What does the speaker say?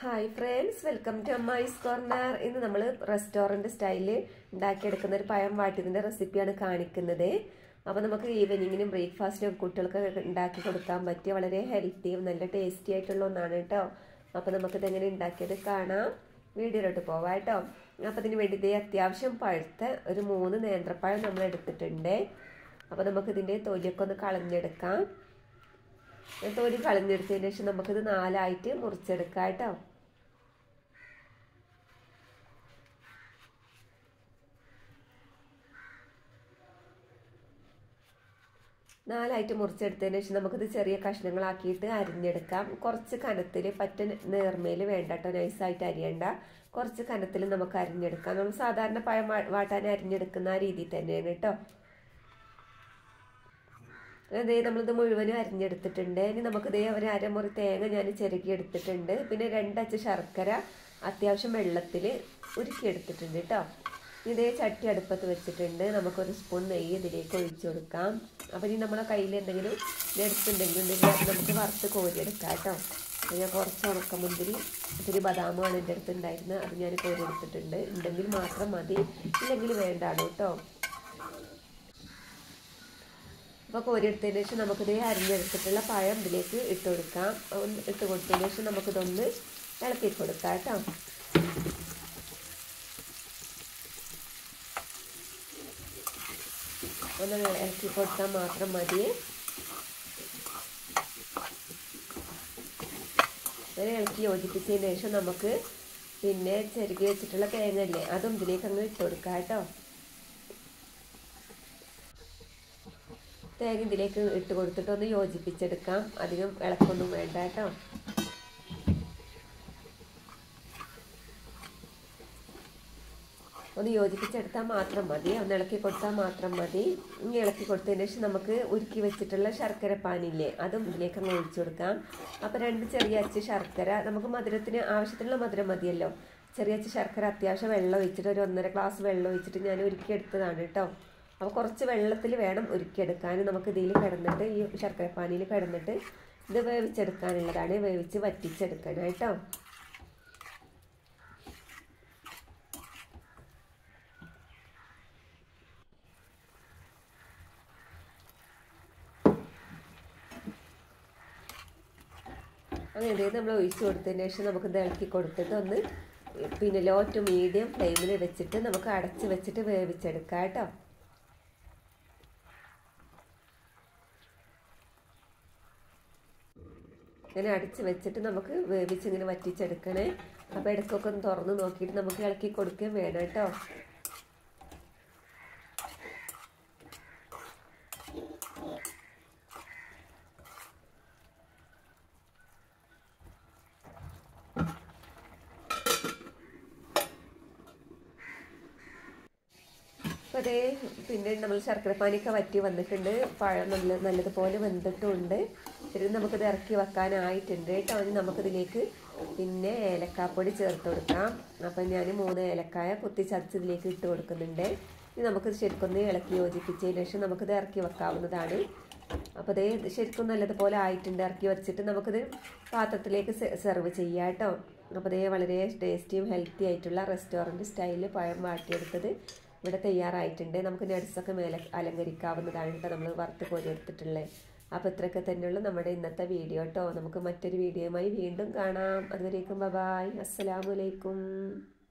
hi friends welcome to Ammai's corner ഇന്ന് നമ്മൾ restaurant സ്റ്റൈലിൽ ഉണ്ടാക്കിയെടുക്കുന്ന ഒരു പഴം വാട്ടിയതിൻ്റെ റെസിപ്പിയാണ് കാണിക്കുന്നത് അപ്പോൾ നമുക്ക് ഈവനിങ്ങിനും ബ്രേക്ക്ഫാസ്റ്റിനും കുട്ടികൾക്ക് ഉണ്ടാക്കി കൊടുക്കാൻ പറ്റിയ വളരെ ഹെൽത്തിയും നല്ല ടേസ്റ്റി ആയിട്ടുള്ള ഒന്നാണ് കേട്ടോ അപ്പോൾ നമുക്കിത് എങ്ങനെ ഉണ്ടാക്കിയത് കാണാം വീഡിയോയിലോട്ട് പോവാം കേട്ടോ അപ്പോൾ അതിന് വേണ്ടി ഇതേ അത്യാവശ്യം പഴുത്ത ഒരു മൂന്ന് നേന്ത്രപ്പഴം നമ്മൾ എടുത്തിട്ടുണ്ട് അപ്പോൾ നമുക്കിതിൻ്റെ തൊലിയൊക്കെ ഒന്ന് കളഞ്ഞെടുക്കാം തൊലി കളഞ്ഞെടുത്തതിന് ശേഷം നമുക്കിത് നാലായിട്ട് മുറിച്ചെടുക്കാം കേട്ടോ നാലായിട്ട് മുറിച്ചെടുത്തതിന് ശേഷം നമുക്കിത് ചെറിയ കഷ്ണങ്ങളാക്കിയിട്ട് അരിഞ്ഞെടുക്കാം കുറച്ച് കനത്തിൽ പറ്റ നേർമയിൽ വേണ്ട കേട്ടോ നൈസായിട്ട് അരിയണ്ട കുറച്ച് കനത്തിൽ നമുക്ക് അരിഞ്ഞെടുക്കാം നമ്മൾ സാധാരണ പഴം വാട്ടാൻ അരിഞ്ഞെടുക്കുന്ന ആ രീതിയിൽ തന്നെയാണ് കേട്ടോ അതേ നമ്മളിത് മുഴുവനും അരിഞ്ഞെടുത്തിട്ടുണ്ട് ഇനി നമുക്കിതേ ഒരു അരമുറി തേങ്ങ ഞാൻ ചിരകി എടുത്തിട്ടുണ്ട് പിന്നെ രണ്ടച്ച് ശർക്കര അത്യാവശ്യം വെള്ളത്തിൽ ഉരുക്കി എടുത്തിട്ടുണ്ട് കേട്ടോ ഇതേ ചട്ടി അടുപ്പത്ത് വെച്ചിട്ടുണ്ട് നമുക്കൊരു സ്പൂൺ നെയ്യ് ഇതിലേക്ക് ഒഴിച്ചു കൊടുക്കാം അപ്പം ഇനി നമ്മുടെ കയ്യിൽ എന്തെങ്കിലും നെടുത്തുണ്ടെങ്കിൽ ഉണ്ടെങ്കിൽ അത് നമുക്ക് വറുത്ത് കോരിയെടുക്കാം കേട്ടോ ഞാൻ കുറച്ച് ഉണക്കമുന്തിരി ഇത്തിരി ബദാമാണ് എൻ്റെ അടുത്ത് ഉണ്ടായിരുന്നത് അത് ഞാൻ കോരിയെടുത്തിട്ടുണ്ട് ഉണ്ടെങ്കിൽ മാത്രം മതി ഇല്ലെങ്കിൽ വേണ്ടാണ് കേട്ടോ അപ്പോൾ കോരിയെടുത്തതിന് ശേഷം നമുക്കിത് അരിഞ്ഞെടുത്തിട്ടുള്ള പഴം ഇതിലേക്ക് ഇട്ട് കൊടുക്കാം ഇട്ട് കൊടുത്തതിന് ശേഷം നമുക്കിതൊന്ന് ഇളക്കി കൊടുക്കാം കേട്ടോ ഒന്ന് ഇളക്കി കൊടുത്താൽ മാത്രം മതി അങ്ങനെ ഇളക്കി യോജിപ്പിച്ചതിന് ശേഷം നമുക്ക് പിന്നെ ചെറുകി വെച്ചിട്ടുള്ള തേങ്ങ ഇല്ലേ അതും ഇതിലേക്ക് അങ്ങ് ഇട്ട് കൊടുക്കാം കേട്ടോ തേങ്ങ ഇതിലേക്ക് ഇട്ട് കൊടുത്തിട്ട് ഒന്ന് യോജിപ്പിച്ചെടുക്കാം അധികം ഇളക്കൊന്നും വേണ്ട കേട്ടോ ഒന്ന് യോജിപ്പിച്ചെടുത്താൽ മാത്രം മതി ഒന്ന് ഇളക്കി കൊടുത്താൽ മാത്രം മതി ഇനി ഇളക്കി കൊടുത്തതിന് ശേഷം നമുക്ക് ഉരുക്കി വെച്ചിട്ടുള്ള ശർക്കര പാനില്ലേ അതും ഇതിലേക്ക് അങ്ങ് ഒഴിച്ചു കൊടുക്കാം അപ്പോൾ രണ്ട് ചെറിയ അച്ച് ശർക്കര നമുക്ക് മധുരത്തിന് ആവശ്യത്തിനുള്ള മധുരം മതിയല്ലോ ചെറിയ അച്ച് ശർക്കര അത്യാവശ്യം വെള്ളം ഒഴിച്ചിട്ട് ഒരു ഒന്നര ഗ്ലാസ് വെള്ളം ഒഴിച്ചിട്ട് ഞാൻ ഉരുക്കിയെടുത്തതാണ് കേട്ടോ അപ്പോൾ കുറച്ച് വെള്ളത്തിൽ വേണം ഉരുക്കിയെടുക്കാൻ നമുക്ക് ഇതിൽ കിടന്നിട്ട് ഈ ശർക്കര പാനിയിൽ കിടന്നിട്ട് ഇത് വേവിച്ചെടുക്കാനുള്ളതാണ് വേവിച്ച് വറ്റിച്ചെടുക്കാനായിട്ടോ അങ്ങനെ നമ്മൾ ഒഴിച്ച് കൊടുത്തതിന് ശേഷം നമുക്ക് ഇത് ഇളക്കി കൊടുത്തിട്ട് ഒന്ന് പിന്നെ ലോ ടു മീഡിയം ഫ്ലെയിമിൽ വെച്ചിട്ട് നമുക്ക് അടച്ച് വെച്ചിട്ട് വേവിച്ചെടുക്കാം കേട്ടോ ഇങ്ങനെ അടച്ച് വെച്ചിട്ട് നമുക്ക് വേവിച്ച് ഇങ്ങനെ വറ്റിച്ചെടുക്കണേ അപ്പോൾ ഇടയ്ക്കൊക്കെ ഒന്ന് തുറന്ന് നോക്കിയിട്ട് നമുക്ക് ഇളക്കി കൊടുക്കുകയും വേണം കേട്ടോ അപ്പോൾ അതേ പിന്നെ നമ്മൾ ശർക്കരപ്പാനിയൊക്കെ വറ്റി വന്നിട്ടുണ്ട് പഴം നല്ല നല്ലതുപോലെ വെന്തിട്ടുമുണ്ട് ഇത് നമുക്കിത് ഇറക്കി വെക്കാനായിട്ടുണ്ട് കേട്ടോ ഇനി നമുക്കിതിലേക്ക് പിന്നെ ഏലക്കാപ്പൊടി ചേർത്ത് കൊടുക്കാം അപ്പം ഞാൻ മൂന്ന് ഏലക്കായ കുത്തി ചതച്ച് ഇതിലേക്ക് ഇട്ട് കൊടുക്കുന്നുണ്ട് ഇനി നമുക്കിത് ശരിക്കൊന്ന് ഇളക്കി യോജിപ്പിച്ചതിന് ശേഷം നമുക്കിത് ഇറക്കി വെക്കാവുന്നതാണ് അപ്പോൾ അതേ ശരിക്കും നല്ലതുപോലെ ആയിട്ടുണ്ട് ഇറക്കി വെച്ചിട്ട് നമുക്കിത് പാത്രത്തിലേക്ക് സെർവ് ചെയ്യാം കേട്ടോ അപ്പോൾ അതേ വളരെ ടേസ്റ്റിയും ഹെൽത്തി ആയിട്ടുള്ള റെസ്റ്റോറൻറ്റ് സ്റ്റൈലിൽ പഴം വാട്ടിയെടുത്തത് ഇവിടെ തയ്യാറായിട്ടുണ്ട് നമുക്ക് നട്സൊക്കെ മേലെ അലങ്കരിക്കാവുന്നതാണ് കേട്ടോ നമ്മൾ വറുത്ത് കോരി എടുത്തിട്ടുള്ളത് അപ്പോൾ ഇത്രയൊക്കെ തന്നെയുള്ളൂ നമ്മുടെ ഇന്നത്തെ വീഡിയോ കേട്ടോ നമുക്ക് മറ്റൊരു വീഡിയോയുമായി വീണ്ടും കാണാം അതുവരേക്കും ബൈ അസ്സലാമലൈക്കും